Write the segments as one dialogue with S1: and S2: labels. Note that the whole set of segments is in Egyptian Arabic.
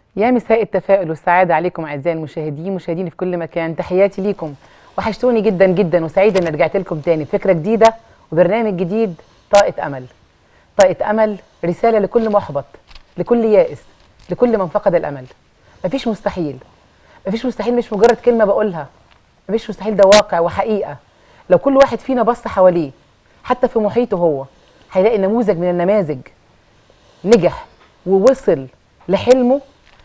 S1: يا مساء التفاؤل والسعادة عليكم أعزائي المشاهدين مشاهديني في كل مكان تحياتي ليكم وحشتوني جدا جدا وسعيدة إن رجعت لكم تاني فكرة جديدة وبرنامج جديد طاقة أمل طاقة أمل رسالة لكل محبط لكل يائس لكل من فقد الأمل مفيش مستحيل مفيش مستحيل مش مجرد كلمة بقولها مفيش مستحيل ده واقع وحقيقة لو كل واحد فينا بص حواليه حتى في محيطه هو هيلاقي نموذج من النماذج نجح ووصل لحلمه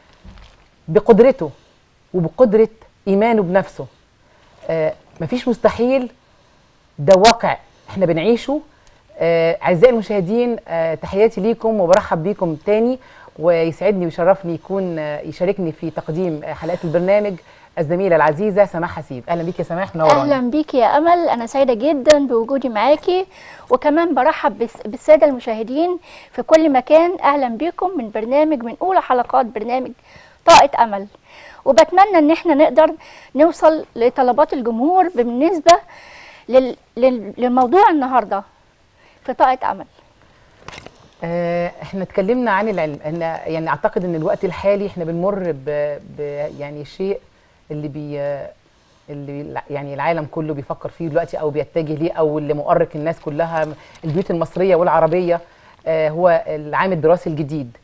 S1: بقدرته وبقدرة إيمانه بنفسه آه مفيش مستحيل ده واقع احنا بنعيشه آه أعزائي المشاهدين آه تحياتي ليكم وبرحب بيكم تاني ويسعدني ويشرفني يكون آه يشاركني في تقديم آه حلقات البرنامج الزميلة العزيزة سماح حسيب أهلا بيك يا سماح منورانا
S2: اهلا بيكي يا امل انا سعيده جدا بوجودي معاكي وكمان برحب بس- بالساده المشاهدين في كل مكان اهلا بيكم من برنامج من اولى حلقات برنامج طاقه امل وبتمنى ان احنا نقدر نوصل لطلبات الجمهور بالنسبه لل... لل... للموضوع النهارده في طاقه امل
S1: آه، احنا اتكلمنا عن العلم ان يعني اعتقد ان الوقت الحالي احنا بنمر ب, ب يعني شيء اللي بي اللي الع- يعني العالم كله بيفكر فيه دلوقتي او بيتجه ليه او اللي مؤرق الناس كلها البيوت المصريه والعربيه آه، هو العام الدراسي الجديد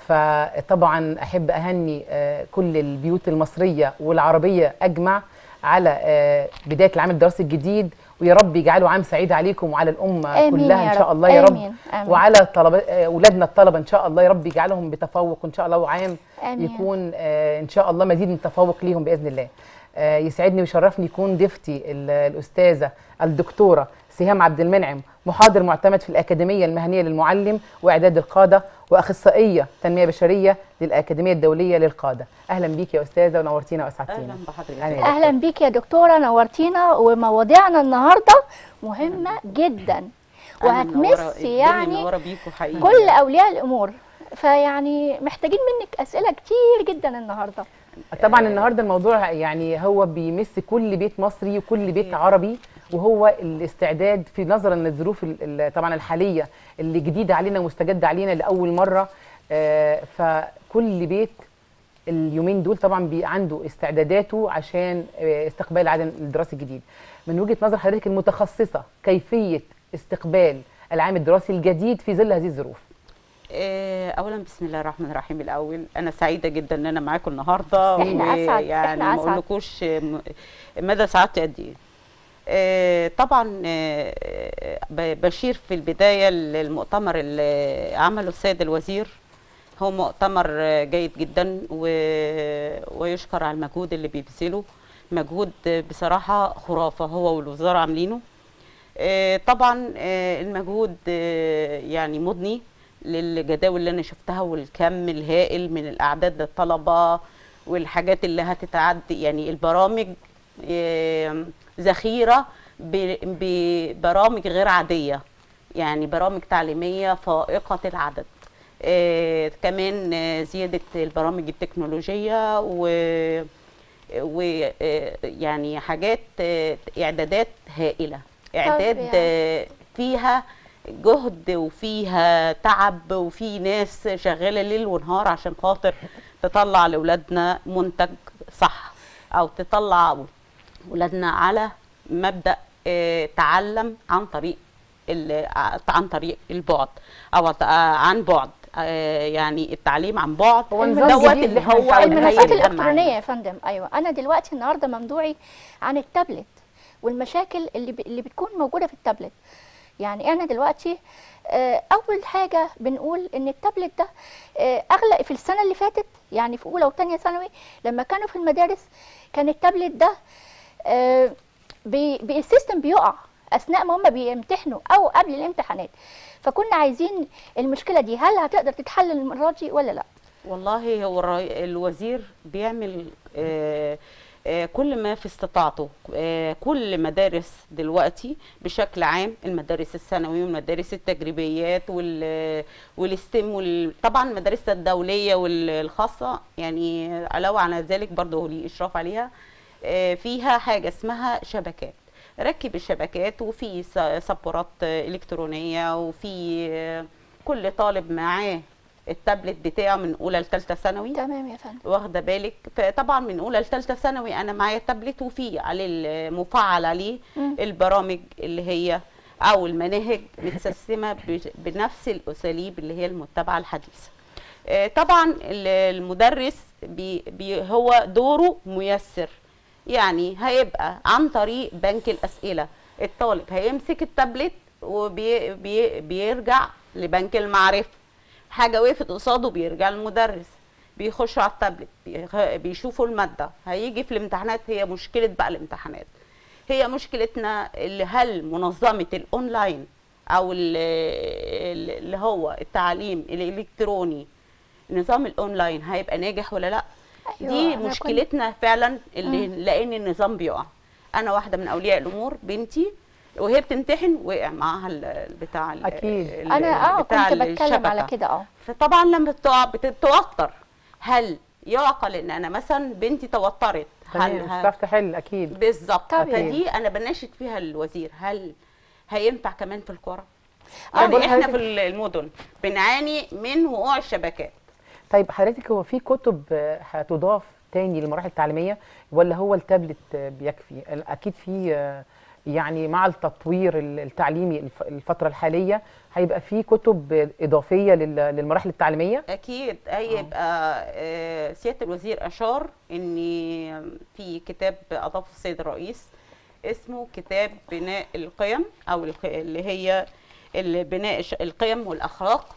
S1: فطبعا احب اهني آه، كل البيوت المصريه والعربيه اجمع على آه، بدايه العام الدراسي الجديد ويا رب يجعله عام سعيد عليكم وعلى الامه
S2: آمين
S1: كلها
S2: يا
S1: ان شاء
S2: رب.
S1: الله يا رب
S2: آمين. آمين.
S1: وعلى طلبة آه، اولادنا الطلبه ان شاء الله يا رب يجعلهم بتفوق وان شاء الله وعام
S2: آمين.
S1: يكون آه، ان شاء الله مزيد من التفوق ليهم باذن الله آه، يسعدني ويشرفني يكون ضيفتي ال- الاستاذه الدكتوره سهام عبد المنعم محاضر معتمد في الاكاديميه المهنيه للمعلم واعداد القاده واخصائيه تنميه بشريه للاكاديميه الدوليه للقاده اهلا بيك يا استاذه ونورتينا واسعدتينا
S3: اهلا بحضرتك
S1: أهلا.
S2: اهلا بيك يا دكتوره نورتينا ومواضيعنا النهارده مهمه جدا وهتمس يعني
S3: منوره بيكوا حقيقي
S2: كل اولياء الامور فيعني محتاجين منك اسئله كتير جدا النهارده
S1: طبعا النهارده الموضوع يعني هو بيمس كل بيت مصري وكل بيت عربي وهو الاستعداد في نظرا للظروف ال- ال- طبعا الحاليه اللي جديده علينا ومستجده علينا لاول مره آه، فكل بيت اليومين دول طبعا بي عنده استعداداته عشان آه، استقبال العام الدراسي الجديد من وجهه نظر حضرتك المتخصصه كيفيه استقبال العام الدراسي الجديد في ظل هذه الظروف
S3: آه، اولا بسم الله الرحمن الرحيم الاول انا سعيده جدا ان انا معاكم النهارده
S2: إحنا أسعد،
S3: يعني
S2: إحنا
S3: ما
S2: أسعد.
S3: اقولكوش آه، م- مدى سعادتي قد ايه آه، طبعا آه، آه، ب- بشير في البدايه للمؤتمر اللي عمله السيد الوزير هو مؤتمر آه، جيد جدا و- ويشكر على المجهود اللي بيبذله مجهود آه، بصراحه خرافه هو والوزاره عاملينه آه، طبعا آه، المجهود آه، يعني مضني للجداول اللي انا شفتها والكم الهائل من الاعداد للطلبه والحاجات اللي هتتعدي يعني البرامج آه، ذخيره ب- ببرامج غير عاديه يعني برامج تعليميه فائقه العدد آه، كمان آه، زياده البرامج التكنولوجيه و ويعني حاجات آه، اعدادات هائله اعداد
S2: يعني.
S3: آه، فيها جهد وفيها تعب وفي ناس شغاله ليل ونهار عشان خاطر تطلع لاولادنا منتج صح او تطلع ولادنا على مبدا آه، تعلم عن طريق ال- عن طريق البعد او آه، عن بعد آه، يعني التعليم عن بعد
S1: هو
S2: نظام
S3: دوت
S1: جديد
S3: اللي
S1: اللي إحنا
S3: هو
S1: متعودين
S2: المنصات
S1: هيئة
S3: الهيئة
S2: الالكترونيه يا فندم ايوه انا دلوقتي النهارده موضوعي عن التابلت والمشاكل اللي ب... اللي بتكون موجوده في التابلت يعني انا دلوقتي آه، اول حاجه بنقول ان التابلت ده آه، اغلى في السنه اللي فاتت يعني في اولى وثانيه ثانوي لما كانوا في المدارس كان التابلت ده آه، بي... بي- السيستم بيقع اثناء ما هم بيمتحنوا او قبل الامتحانات فكنا عايزين المشكله دي هل هتقدر تتحل المره دي ولا لا
S3: والله هو الرئي- الوزير بيعمل آه، آه، كل ما في استطاعته آه، كل مدارس دلوقتي بشكل عام المدارس الثانوي والمدارس التجريبيات وال والستيم وال... طبعا المدارس الدوليه والخاصه يعني علاوه على ذلك برضه هو ليه اشراف عليها آه، فيها حاجه اسمها شبكات ركب الشبكات وفي س- سبورات آه، الكترونيه وفي آه، كل طالب معاه التابلت بتاعه من اولى لثالثه ثانوي
S2: تمام يا فندم
S3: واخده بالك فطبعا من اولى لثالثه ثانوي انا معايا تابلت وفي عليه المفعل عليه
S2: مم.
S3: البرامج اللي هي او المناهج متسسمه ب- بنفس الاساليب اللي هي المتبعه الحديثه آه، طبعا ال- المدرس بي بي هو دوره ميسر يعني هيبقى عن طريق بنك الاسئله الطالب هيمسك التابلت وبيرجع لبنك المعرفه حاجه وقفت قصاده بيرجع للمدرس بيخشوا على التابلت بيخ- بيشوفوا الماده هيجي في الامتحانات هي مشكله بقى الامتحانات هي مشكلتنا اللي هل منظمه الاونلاين او ال- ال- اللي هو التعليم الالكتروني نظام الاونلاين هيبقى ناجح ولا لا
S2: أيوة،
S3: دي
S2: أنا كنت-
S3: مشكلتنا فعلا اللي لان النظام بيقع انا واحده من اولياء الامور بنتي وهي بتمتحن وقع معاها ال- بتاع ال-
S1: أكيد.
S3: ال-
S2: انا اه
S3: بتاع
S2: كنت بتكلم على
S3: الشبكة.
S2: كده اه
S3: فطبعا لما بتقع بتتوتر هل يعقل ان انا مثلا بنتي توترت هل
S1: تمام مش
S3: ه-
S1: هتعرف تحل اكيد
S3: بالظبط
S2: طبيعي.
S3: فدي انا بناشد فيها الوزير هل هينفع كمان في القرى
S1: طب
S3: يعني
S1: بقول
S3: احنا
S1: حضرتك-
S3: في المدن بنعاني من وقوع الشبكات
S1: طيب حضرتك هو في كتب آه، هتضاف تاني للمراحل التعليميه ولا هو التابلت آه، بيكفي اكيد في آه، يعني مع التطوير ال- التعليمي الف- الفتره الحاليه هيبقى في كتب آه، اضافيه لل- للمراحل التعليميه
S3: اكيد هيبقى آه، سياده الوزير اشار ان في كتاب اضافه السيد الرئيس اسمه كتاب بناء القيم او الق- اللي هي ال- بناء الش- القيم والاخلاق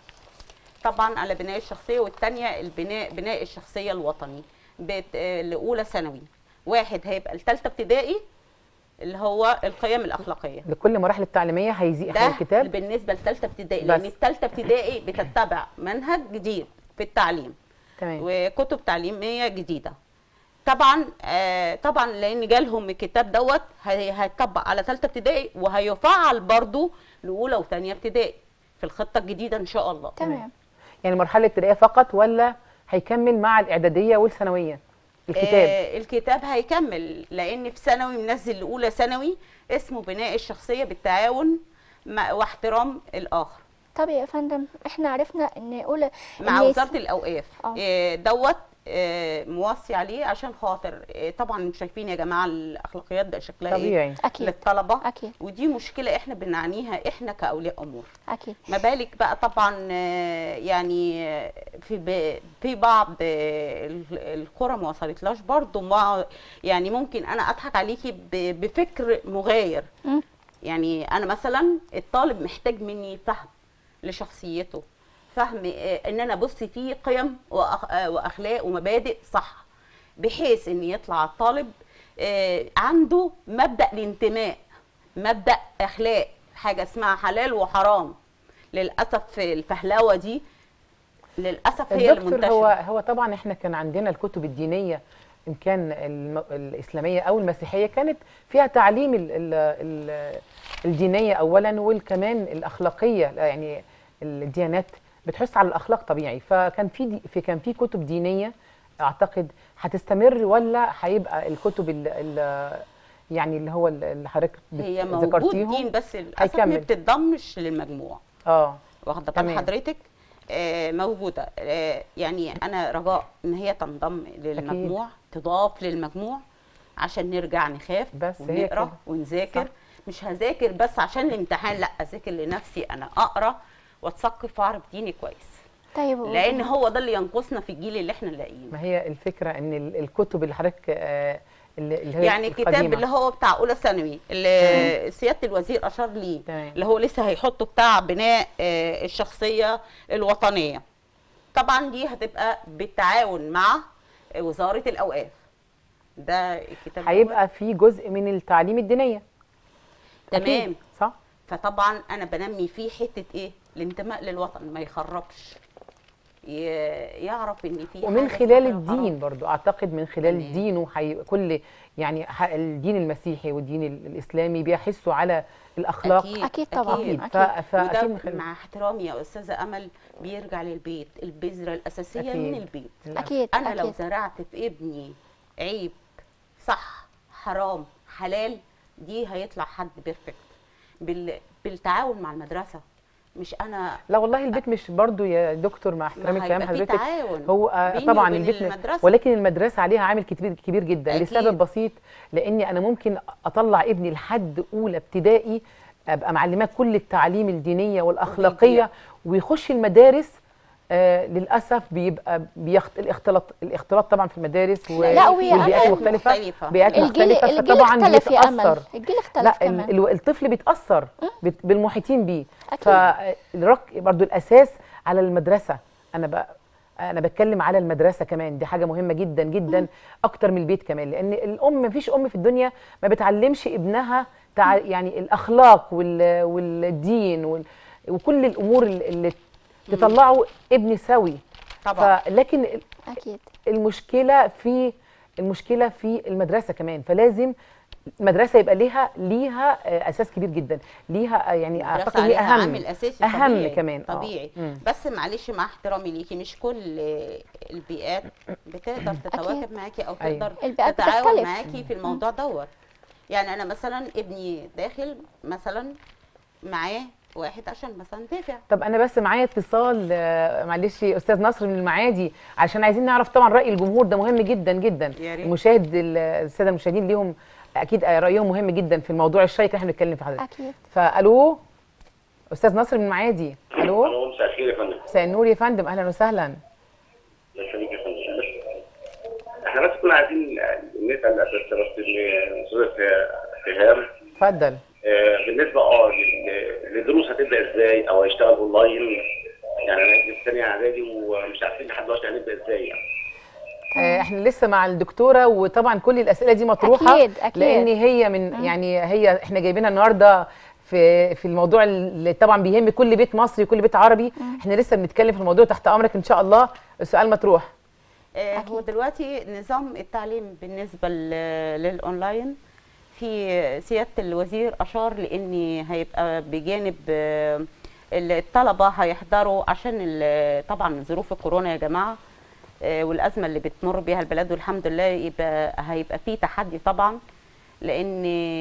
S3: طبعا على بناء الشخصيه والثانيه البناء بناء الشخصيه الوطني بت- آه، لاولى ثانوي واحد هيبقى لثالثه ابتدائي اللي هو القيم الاخلاقيه
S1: لكل المراحل التعليميه هيزيد
S3: ده
S1: الكتاب
S3: بالنسبه لثالثه ابتدائي
S1: بس.
S3: لان الثالثه ابتدائي بتتبع منهج جديد في التعليم
S1: تمام
S3: وكتب تعليميه جديده طبعا آه طبعا لان جالهم الكتاب دوت هي- هيتطبق على ثالثه ابتدائي وهيفعل برضو لاولى وثانيه ابتدائي في الخطه الجديده ان شاء الله
S2: تمام
S1: يعني المرحله الابتدائيه فقط ولا هيكمل مع الاعداديه والثانويه الكتاب
S3: آه الكتاب هيكمل لان في ثانوي منزل لاولى ثانوي اسمه بناء الشخصيه بالتعاون مع واحترام الاخر
S2: طب يا فندم احنا عرفنا ان اولى
S3: مع
S2: إن
S3: وزاره الاوقاف
S2: آه.
S3: آه، دوت آه، موصي عليه عشان خاطر آه، طبعا انتوا شايفين يا جماعه الاخلاقيات بقى شكلها ايه
S1: طبيعي
S2: اكيد
S3: للطلبه
S2: اكيد
S3: ودي مشكله احنا بنعانيها احنا كاولياء امور
S2: اكيد
S3: ما بالك بقى طبعا آه، يعني آه، في ب- في بعض آه، ال- القرى ما وصلتلاش برضو ما يعني ممكن انا اضحك عليكي ب- بفكر مغاير
S2: مم.
S3: يعني انا مثلا الطالب محتاج مني فهم لشخصيته فهم آه، ان انا ابص فيه قيم وأخ- آه، واخلاق ومبادئ صح بحيث ان يطلع الطالب آه، عنده مبدا الانتماء مبدا اخلاق حاجه اسمها حلال وحرام للاسف الفهلوه دي للاسف هي
S1: الدكتور
S3: المنتشره
S1: هو هو طبعا احنا كان عندنا الكتب الدينيه ان كان الم- الاسلاميه او المسيحيه كانت فيها تعليم ال ال ال الدينيه اولا وكمان الاخلاقيه لا يعني الديانات بتحث على الاخلاق طبيعي فكان في دي في كان في كتب دينيه اعتقد هتستمر ولا هيبقى الكتب ال ال يعني اللي هو ال- اللي حضرتك بت-
S3: هي موجود
S1: ذكرتيهم
S3: دين بس للاسف ما
S1: هيكمل.
S3: بتتضمش للمجموع
S1: اه
S3: واخده
S1: تمام.
S3: بال حضرتك آه موجوده آه يعني انا رجاء ان هي تنضم للمجموع تضاف للمجموع عشان نرجع نخاف
S1: بس هي
S3: ونقرا
S1: كده.
S3: ونذاكر
S1: صح.
S3: مش هذاكر بس عشان الامتحان لا اذاكر لنفسي انا اقرا واتثقف واعرف ديني كويس
S2: طيب
S3: لان هو ده اللي ينقصنا في الجيل اللي احنا لاقيينه
S1: ما هي الفكره ان ال- الكتب اللي حضرتك آه، اللي اللي هي
S3: يعني الكتاب
S1: القديمة.
S3: اللي هو بتاع اولى ثانوي اللي سياده الوزير اشار ليه
S1: تمام.
S3: اللي هو لسه هيحطه بتاع بناء آه، الشخصيه الوطنيه طبعا دي هتبقى بالتعاون مع وزاره الاوقاف ده الكتاب
S1: هيبقى في جزء من التعليم الدينيه
S3: دوت. تمام
S1: أكيد، صح
S3: فطبعا انا بنمي فيه حته ايه الانتماء للوطن ما يخربش ي- يعرف ان في
S1: ومن
S3: حاجة
S1: خلال
S3: اسمها
S1: الدين
S3: حرام.
S1: برضو اعتقد من خلال
S3: تمام.
S1: الدين وحي كل يعني ح- الدين المسيحي والدين ال- الاسلامي بيحسوا على الاخلاق
S3: أكيد.
S2: اكيد طبعا
S1: اكيد
S2: اكيد
S1: ف- فاكيد من
S3: وده
S1: خلال-
S3: مع احترامي يا استاذه امل بيرجع للبيت البذره الاساسيه
S1: أكيد.
S3: من البيت
S1: للأسف.
S2: اكيد
S3: انا لو
S2: اكيد
S3: زرعت في ابني عيب صح حرام حلال دي هيطلع حد بيرفكت بال... بالتعاون مع المدرسه مش انا
S1: لا والله البيت مش برضو يا دكتور مع احترامي
S3: ما
S1: كلام
S3: هيبقى في
S1: حضرتك
S3: تعاون
S1: هو آه،
S3: بيني
S1: طبعا
S3: وبين
S1: البيت
S3: المدرسة.
S1: ولكن المدرسه عليها عامل كبير كبير جدا
S3: أكيد.
S1: لسبب بسيط لاني انا ممكن اطلع ابني لحد اولى ابتدائي ابقى معلماه كل التعليم الدينيه والاخلاقيه ويخش المدارس آه للاسف بيبقى بيخت... الاختلاط الاختلاط طبعا في المدارس و...
S2: لا، وهي
S1: والبيئات
S2: أمل
S1: المختلفه
S3: مختلفة.
S1: بيئات
S2: الجيل
S1: مختلفه
S2: الجيل
S1: فطبعا
S2: اختلف يا امل
S1: بيتاثر
S2: الجيل اختلف
S1: لا
S2: كمان
S1: ال- الطفل بيتاثر بت- بالمحيطين بيه
S2: أكيد.
S1: فالرك برضو الاساس على المدرسه انا بقى انا بتكلم على المدرسه كمان دي حاجه مهمه جدا جدا اكتر من البيت كمان لان الام مفيش ام في الدنيا ما بتعلمش ابنها تع... يعني الاخلاق وال... والدين وال... وكل الامور اللي اللي تطلعه ابن سوي
S3: طبعا
S1: فلكن
S2: اكيد
S1: المشكله في المشكله في المدرسه كمان فلازم المدرسه يبقى ليها ليها آه، اساس كبير جدا ليها آه، يعني
S3: المدرسة
S1: اعتقد ليه
S3: عليها
S1: اهم
S3: عامل اساسي
S1: اهم
S3: طبيعي.
S1: كمان آه.
S3: طبيعي
S1: مم.
S3: بس معلش مع احترامي ليكي مش كل البيئات بتقدر تتواكب معاكي او
S1: أيوة.
S3: تقدر
S2: البيئات
S3: تتعاون
S2: بتختلف.
S3: معاكي في الموضوع دوت يعني انا مثلا ابني داخل مثلا معاه واحد عشان مثلا دافع
S1: طب انا بس معايا اتصال آه، معلش استاذ نصر من المعادي عشان عايزين نعرف طبعا راي الجمهور ده مهم جدا جدا
S3: يا ريت.
S1: المشاهد ال- الساده المشاهدين ليهم اكيد رايهم مهم جدا في الموضوع الشيق اللي احنا بنتكلم فيه حضرتك
S2: اكيد
S1: فالو استاذ نصر من المعادي الو
S4: الو مساء الخير يا فندم
S1: مساء النور يا فندم اهلا وسهلا
S4: الله يخليك يا فندم بس احنا بس كنا عايزين نسال بس بس الاستاذ فهام
S1: اتفضل
S4: آه، بالنسبه اه لل- للدروس هتبدا ازاي او هيشتغل اونلاين يعني انا ابني في ثانيه اعدادي ومش عارفين لحد دلوقتي هنبدا ازاي يعني
S1: آه، احنا لسه مع الدكتوره وطبعا كل الاسئله دي مطروحه
S2: أكيد، أكيد.
S1: لان هي من يعني هي احنا جايبينها النهارده في في الموضوع اللي طبعا بيهم كل بيت مصري وكل بيت عربي احنا لسه بنتكلم في الموضوع تحت امرك ان شاء الله السؤال مطروح
S3: آه، هو
S2: أكيد.
S3: دلوقتي نظام التعليم بالنسبة ل- للأونلاين في سيادة الوزير أشار لأن هيبقى بجانب آه، الطلبة هيحضروا عشان ال- طبعا ظروف الكورونا يا جماعة آه، والأزمة اللي بتمر بيها البلد والحمد لله يبقى هيبقى في تحدي طبعا لأن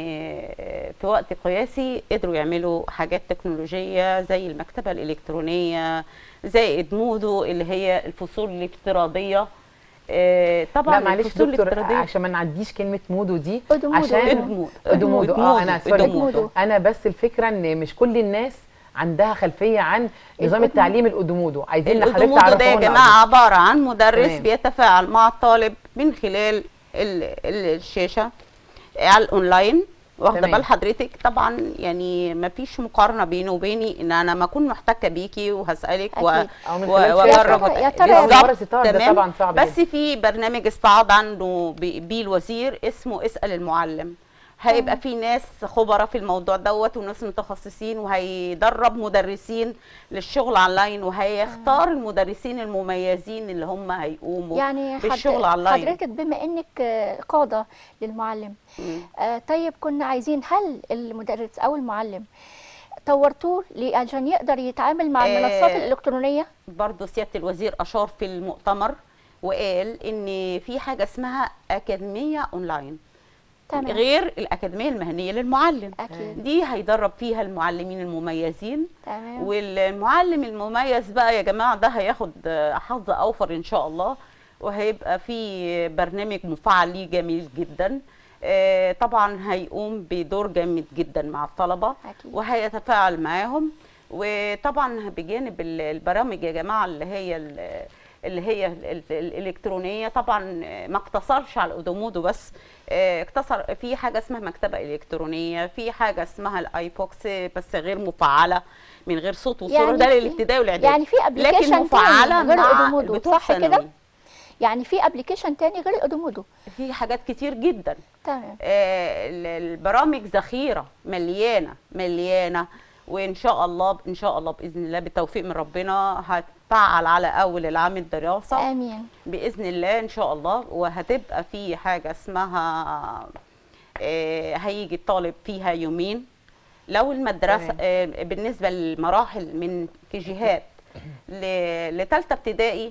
S3: آه، في وقت قياسي قدروا يعملوا حاجات تكنولوجية زي المكتبة الإلكترونية زي إدمودو اللي هي الفصول الافتراضية آه، طبعا
S1: لا معلش
S3: الفصول
S1: دكتور
S3: الافتراضية
S1: عشان ما نعديش كلمه مودو دي
S2: أدمودو.
S1: عشان
S3: إدمودو.
S1: ادمودو اه انا سوري
S2: إدمودو.
S1: انا بس الفكره ان مش كل الناس عندها خلفيه عن نظام
S2: الأدمودو.
S1: التعليم الادمودو عايزين لحضرتك
S3: الأدمودو ده يا
S1: تعرفونا
S3: جماعة عبارة عن مدرس
S1: تمام.
S3: بيتفاعل مع الطالب من خلال ال- ال- الشاشة على الأونلاين واخده
S1: تمام.
S3: بال حضرتك طبعا يعني ما فيش مقارنه بينه وبيني ان انا ما اكون محتكه بيكي وهسالك و-
S2: أكيد.
S1: أو من
S3: و-
S1: خلال
S3: واجرب
S2: شاشة. يا
S3: وت-
S2: ترى
S1: بالظبط.
S3: بالظبط،
S1: الستار ده
S3: تمام؟
S1: طبعا صعب
S3: بس
S1: جدا.
S3: في برنامج استعاض عنه ب- بيه الوزير اسمه اسال المعلم هيبقى في ناس خبراء في الموضوع دوت وناس متخصصين وهيدرب مدرسين للشغل اونلاين وهيختار المدرسين المميزين اللي هم هيقوموا
S2: يعني حد-
S3: بالشغل اونلاين
S2: حضرتك بما انك آه، قاده للمعلم
S3: مم.
S2: آه، طيب كنا عايزين هل المدرس او المعلم طورتوه لي- عشان يقدر يتعامل مع المنصات
S3: آه،
S2: الالكترونيه
S3: برضه سياده الوزير اشار في المؤتمر وقال ان في حاجه اسمها اكاديميه اونلاين
S2: تمام
S3: غير الاكاديميه المهنيه للمعلم
S2: اكيد
S3: دي هيدرب فيها المعلمين المميزين
S2: تمام
S3: والمعلم المميز بقى يا جماعه ده هياخد آه، حظ اوفر ان شاء الله وهيبقى في برنامج مفعل ليه جميل جدا آه، طبعا هيقوم بدور جامد جدا مع الطلبه
S2: أكيد.
S3: وهيتفاعل معاهم وطبعا بجانب ال- البرامج يا جماعه اللي هي ال- اللي هي ال- ال- الالكترونيه طبعا ما اقتصرش على الاودومودو بس آه، اقتصر في حاجه اسمها مكتبه الكترونيه في حاجه اسمها الاي بوكس بس غير مفعله من غير صوت وصوره
S2: يعني
S3: ده
S2: في-
S3: للابتدائي والاعدادي
S2: يعني في
S3: لكن
S2: ابلكيشن
S3: مفعله
S2: تاني غير
S3: مع
S2: الاودومودو
S3: بتوع
S2: صح كده
S3: ثانوي.
S2: يعني في ابلكيشن تاني غير الاودومودو
S3: في حاجات كتير جدا
S2: تمام
S3: آه، ال- البرامج ذخيره مليانه مليانه وان شاء الله ان شاء الله باذن الله بالتوفيق من ربنا هتفعل على اول العام الدراسه
S2: امين
S3: باذن الله ان شاء الله وهتبقى في حاجه اسمها آه، هيجي الطالب فيها يومين لو المدرسه
S1: تمام.
S3: آه، بالنسبه للمراحل من كيجيهات لثالثه ابتدائي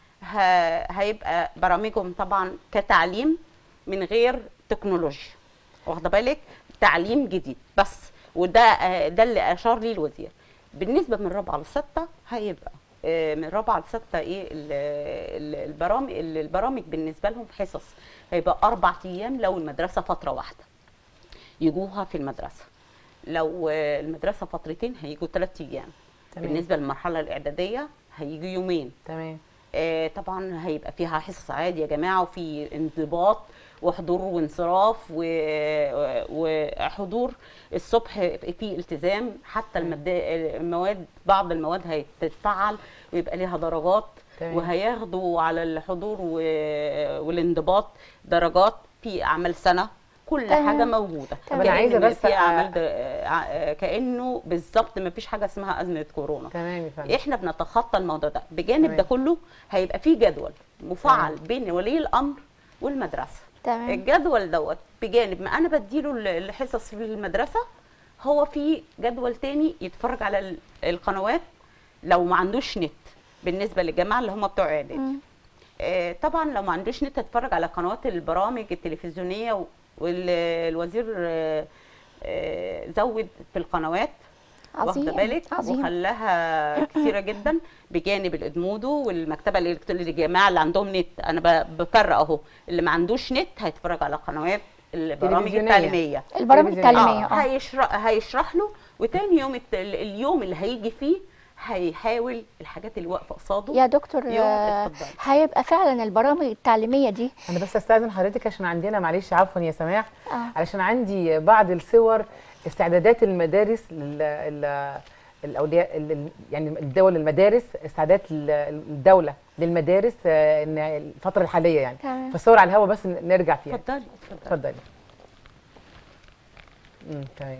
S3: ه- هيبقى برامجهم طبعا كتعليم من غير تكنولوجيا واخده بالك تعليم جديد بس وده آه، ده اللي اشار ليه الوزير بالنسبه من رابعه لسته هيبقى آه، من رابعه لسته ايه ال- ال- البرامج البرامج بالنسبه لهم حصص هيبقى اربع ايام لو المدرسه فتره واحده يجوها في المدرسه لو آه، المدرسه فترتين هيجوا ثلاث ايام
S1: تمام.
S3: بالنسبه للمرحله الاعداديه هيجوا يومين
S1: تمام
S3: آه، طبعا هيبقى فيها حصص عادي يا جماعه وفي انضباط وحضور وانصراف و- وحضور الصبح في التزام حتى المد- المواد بعض المواد هتتفعل ويبقى ليها درجات
S1: تمام.
S3: وهياخدوا على الحضور و- والانضباط درجات في اعمال سنه كل
S2: تمام.
S3: حاجه موجوده
S2: طب أنا
S3: كأن
S1: عايزة بس
S3: في
S1: أ-
S3: اعمال د- ع- كانه بالظبط ما فيش حاجه اسمها ازمه كورونا
S1: تمام يا فندم
S3: احنا بنتخطى الموضوع ده بجانب
S1: تمام.
S3: ده كله هيبقى في جدول مفعل بين ولي الامر والمدرسه
S2: تمام
S3: الجدول دوت بجانب ما انا بديله ال- الحصص في المدرسه هو في جدول تاني يتفرج على ال- القنوات لو ما عندوش نت بالنسبه للجماعه اللي هم بتوع اعدادي
S2: مم.
S3: آه، طبعا لو ما عندوش نت هتفرج على قنوات البرامج التلفزيونيه والوزير زود في القنوات
S2: عظيم
S3: واخده بالك
S2: عظيم
S3: وخلاها كتيره جدا بجانب الادمودو والمكتبه الالكترونيه للجماعه اللي عندهم نت انا ب- بكرر اهو اللي ما عندوش نت هيتفرج على قنوات البرامج
S1: تلفزيونية.
S3: التعليميه
S2: البرامج
S1: تلفزيون.
S2: التعليميه
S3: اه
S2: اه
S3: هيشرح هيشرح له وتاني يوم الت- اليوم اللي هيجي فيه هيحاول الحاجات اللي واقفه قصاده
S2: يا دكتور
S3: يوم
S2: آه،
S3: اتفضلي.
S2: هيبقى فعلا البرامج التعليميه دي
S1: انا بس استاذن حضرتك عشان عندنا معلش عفوا يا سماح
S2: آه.
S1: علشان عندي بعض الصور استعدادات المدارس لل ال- الاولياء ال- ال- يعني الدول المدارس استعدادات ال- الدوله للمدارس آه، ان الفتره الحاليه يعني
S2: تمام.
S1: فالصور على الهواء بس نرجع فيها
S3: اتفضلي اتفضلي
S1: اتفضلي امم تمام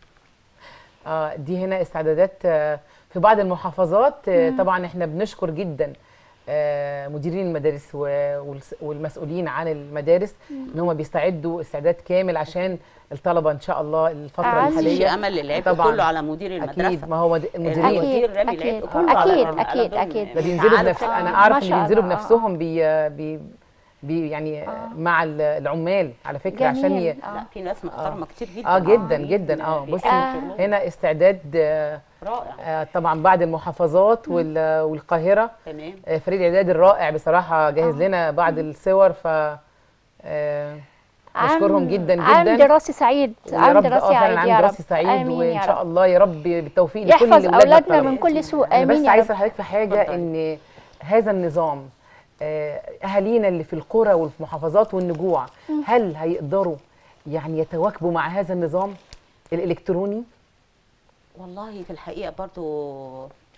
S1: اه دي هنا استعدادات آه، في بعض المحافظات آه، طبعا احنا بنشكر جدا آه، مديرين المدارس و- والس- والمسؤولين عن المدارس ان هم بيستعدوا استعداد كامل عشان الطلبه ان شاء الله الفتره
S2: أعز
S3: مفيش
S1: الحاليه
S3: امل للعب
S1: طبعا.
S3: كله على مدير المدرسه
S1: اكيد ما هو مد- المديرين
S2: أكيد.
S3: الوزير رامي
S2: أكيد.
S3: العبء كله على-
S2: أكيد.
S3: على
S2: أكيد.
S3: دول
S2: أكيد.
S1: ده بينزلوا
S3: تعالوا
S1: بنفس
S3: تعالوا.
S1: انا
S2: ما
S1: اعرف ان
S2: شاء
S1: بينزلوا
S2: الله.
S1: بنفسهم بي بي بي يعني
S2: آه.
S1: مع ال- العمال على فكره عشان ي...
S2: جميل.
S3: لا في ناس محترمه كتير جدا
S1: اه جدا
S3: بي-
S1: جدا اه
S3: بي-
S1: بصي
S2: آه.
S3: شغلهم
S1: هنا استعداد آه،
S3: رائع
S1: آه، طبعا بعد المحافظات وال- والقاهره
S3: تمام
S1: آه، فريق الاعداد الرائع بصراحه جهز
S2: آه.
S1: لنا بعض الصور ف آه، بشكرهم
S2: عام-
S1: جدا
S2: عام
S1: جدا
S2: دراسي سعيد
S1: ويا
S2: عام
S1: رب اه
S2: دراسي
S1: فعلا
S2: عيد
S1: عام
S2: يا رب
S1: دراسي سعيد
S2: آمين
S1: وان
S2: يا
S1: شاء
S2: رب.
S1: الله يا رب بالتوفيق لكل
S2: يحفظ
S1: ولادنا
S2: اولادنا
S1: الطلبة.
S2: من كل سوء
S1: انا
S2: امين
S1: بس
S2: يا
S1: عايزه
S2: رب
S1: لحضرتك في حاجه
S3: اتفضلي.
S1: ان هذا النظام آه، اهالينا اللي في القرى والفي المحافظات والنجوع هل هيقدروا يعني يتواكبوا مع هذا النظام الالكتروني
S3: والله في الحقيقه برضو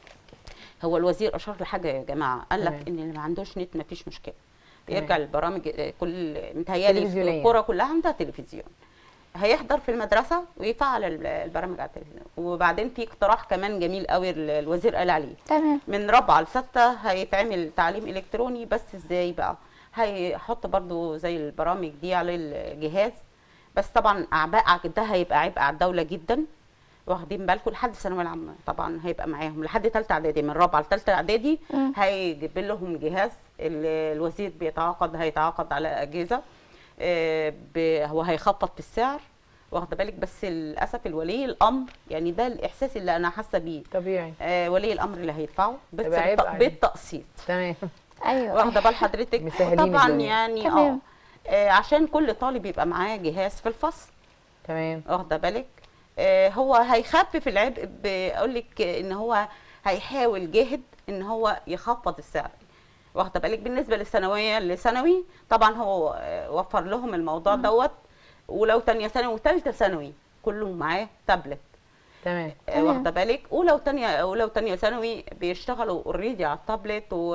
S3: هو الوزير اشار لحاجه يا جماعه قال لك
S1: تمام.
S3: ان اللي ما عندوش نت ما فيش مشكله
S1: تمام.
S3: يرجع للبرامج آه، كل متهيألي في
S1: تلفزيونية.
S3: القرى كلها عندها تلفزيون هيحضر في المدرسه ويفعل ال- البرامج على التلفزيون وبعدين في اقتراح كمان جميل قوي ال- الوزير قال عليه
S2: تمام
S3: من رابعه لسته هيتعمل تعليم الكتروني بس ازاي بقى هيحط برضو زي البرامج دي على الجهاز بس طبعا اعباء ده هيبقى عبء على الدوله جدا واخدين بالكم لحد الثانويه العامه طبعا هيبقى معاهم لحد ثالثه اعدادي من رابعه لثالثه اعدادي
S2: مم.
S3: هيجيب لهم جهاز ال- الوزير بيتعاقد هيتعاقد على اجهزه آه، ب- هو هيخفض في السعر واخده بالك بس للاسف الولي الامر يعني ده الاحساس اللي انا حاسه بيه
S1: طبيعي
S3: آه، ولي الامر اللي هيدفعه بس
S1: يبقى عبء
S3: بالت-
S1: عليه.
S3: بالتقسيط
S1: تمام
S2: ايوه
S3: واخده بال حضرتك
S1: مسهلين
S3: طبعا
S1: الدنيا.
S3: يعني اه
S2: تمام.
S3: آه، عشان كل طالب يبقى معاه جهاز في الفصل
S1: تمام
S3: واخده بالك آه، هو هيخفف العبء بقول لك ان هو هيحاول جاهد ان هو يخفض السعر واخده بالك بالنسبه للثانويه لثانوي طبعا هو آه، وفر لهم الموضوع دوت ولو تانية ثانوي وثالثه ثانوي كله معاه تابلت
S1: تمام
S3: آه،
S2: تمام.
S3: واخده بالك ولو تانية ولو تانية ثانوي بيشتغلوا اوريدي على التابلت و...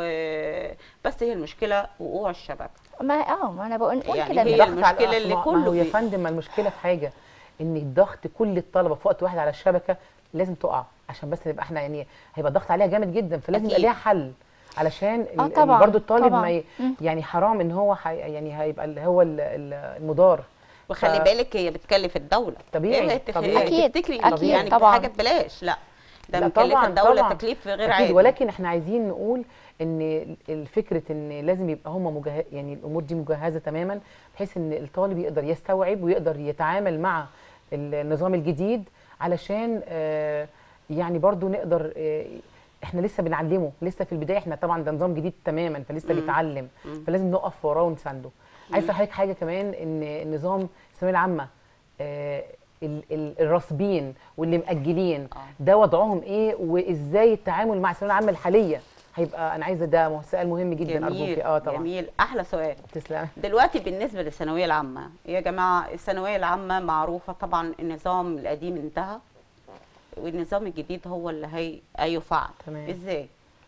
S3: بس هي المشكله وقوع الشبكه
S2: ما اه ما انا بقول بقول
S3: يعني
S2: كده
S3: هي
S1: ضغط
S2: بقى.
S1: على
S3: المشكلة اللي
S1: الأسماء.
S3: كله
S1: ما هو يا
S3: بي-
S1: فندم ما المشكله في حاجه ان الضغط كل الطلبه في وقت واحد على الشبكه لازم تقع عشان بس نبقى احنا يعني هيبقى الضغط عليها جامد جدا فلازم يبقى
S3: أكيد.
S1: ليها حل علشان
S2: آه
S1: ال-
S2: طبعاً،
S1: برضو الطالب
S2: طبعاً.
S1: ما ي...
S2: مم.
S1: يعني حرام ان هو حي... يعني هيبقى اللي هو ال- ال- المدار
S3: وخلي
S1: ف-
S3: بالك هي بتكلف الدوله
S1: طبيعي،
S3: هي تخ-
S1: طبيعي.
S2: أكيد،
S3: تفتكري
S2: أكيد
S3: يعني
S2: طبعاً.
S3: حاجه ببلاش لا ده
S1: لا
S3: مكلفه
S1: طبعاً،
S3: الدوله
S1: طبعاً.
S3: تكليف غير
S1: أكيد
S3: عادي
S1: ولكن احنا عايزين نقول ان الفكره ان لازم يبقى هم مجهز يعني الامور دي مجهزه تماما بحيث ان الطالب يقدر يستوعب ويقدر يتعامل مع النظام الجديد علشان آه، يعني برضو نقدر آه، احنا لسه بنعلمه لسه في البدايه احنا طبعا ده نظام جديد تماما فلسه
S3: مم.
S1: بيتعلم
S3: مم.
S1: فلازم نقف وراه ونسانده عايز حضرتك حاجه كمان ان النظام الثانويه العامه آه، ال- ال- الراسبين واللي مأجلين
S3: آه.
S1: ده وضعهم ايه وازاي التعامل مع الثانويه العامه الحاليه هيبقى انا عايزه ده سؤال مهم جدا
S3: جميل
S1: ارجوكي اه طبعا
S3: جميل احلى سؤال
S1: تسلم
S3: دلوقتي بالنسبه للثانويه العامه يا جماعه الثانويه العامه معروفه طبعا النظام القديم انتهى والنظام الجديد هو اللي هي هيفعل
S1: تمام.
S3: ازاي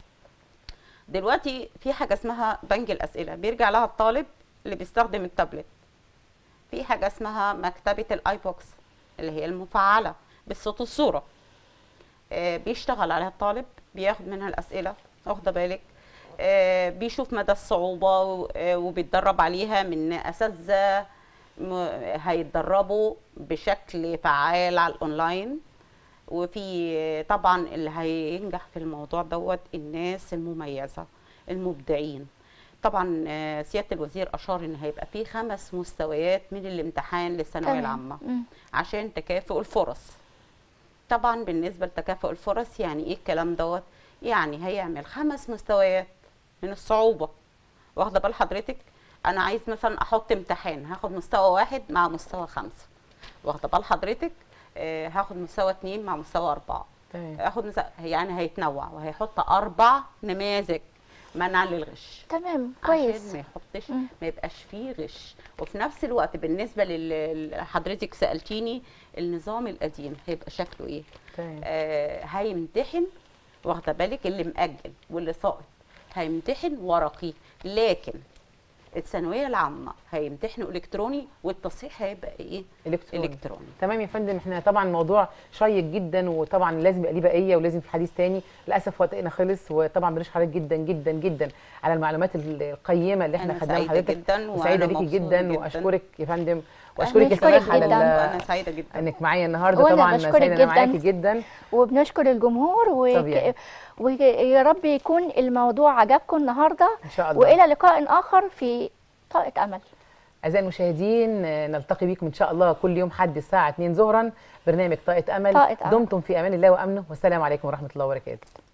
S3: دلوقتي في حاجه اسمها بنك الاسئله بيرجع لها الطالب اللي بيستخدم التابلت في حاجه اسمها مكتبه الاي بوكس اللي هي المفعله بالصوت والصوره آه، بيشتغل عليها الطالب بياخد منها الاسئله واخده بالك آه، بيشوف مدى الصعوبه و- آه، وبيتدرب عليها من اساتذه م- هيتدربوا بشكل فعال على الاونلاين وفي آه، طبعا اللي هينجح في الموضوع دوت الناس المميزه المبدعين طبعا آه، سياده الوزير اشار ان هيبقى في خمس مستويات من الامتحان للثانويه
S2: تمام.
S3: العامه
S2: مم.
S3: عشان تكافؤ الفرص طبعا بالنسبه لتكافؤ الفرص يعني ايه الكلام دوت يعني هيعمل خمس مستويات من الصعوبه واخده بال حضرتك انا عايز مثلا احط امتحان هاخد مستوى واحد مع مستوى خمسة واخده بال حضرتك آه هاخد مستوى اتنين مع مستوى اربعة
S1: تمام
S3: اخد مستوى يعني هيتنوع وهيحط اربع نماذج منع للغش
S2: تمام
S3: عشان
S2: كويس
S3: ما يحطش
S2: مم.
S3: ما يبقاش فيه غش وفي نفس الوقت بالنسبه لل حضرتك سالتيني النظام القديم هيبقى شكله ايه
S1: تمام
S3: آه هيمتحن واخده بالك اللي مأجل واللي ساقط هيمتحن ورقي لكن الثانويه العامه هيمتحنوا الكتروني والتصحيح هيبقى ايه
S1: الكتروني
S3: الكتروني
S1: تمام يا فندم احنا طبعا موضوع شيق جدا وطبعا لازم يبقى ليه بقيه ولازم في حديث تاني للاسف وقتنا خلص وطبعا بنشكر حضرتك جدا جدا جدا على المعلومات القيمه اللي احنا
S3: أنا
S1: خدناها من
S3: سعيدة
S1: حضرتك
S3: جدا وأنا
S1: وسعيده بيكي
S3: مبسوطة
S1: جدا,
S3: جدا.
S1: واشكرك يا فندم واشكرك يا
S2: بنشكرك
S1: سماح على
S2: جدا.
S1: ال-
S3: انا سعيده جدا
S1: انك معايا النهارده
S2: وأنا
S1: طبعا
S2: بشكرك
S1: سعيده انا
S2: جداً.
S1: معاكي جدا
S2: وبنشكر الجمهور و...
S1: طبيعي.
S2: ويا رب يكون الموضوع عجبكم النهارده
S1: ان شاء الله
S2: والى لقاء اخر في طاقه امل
S1: اعزائي المشاهدين آه، نلتقي بكم ان شاء الله كل يوم حد الساعه 2 ظهرا برنامج طاقه امل
S2: طاقة أمل.
S1: دمتم في امان الله وامنه والسلام عليكم ورحمه الله وبركاته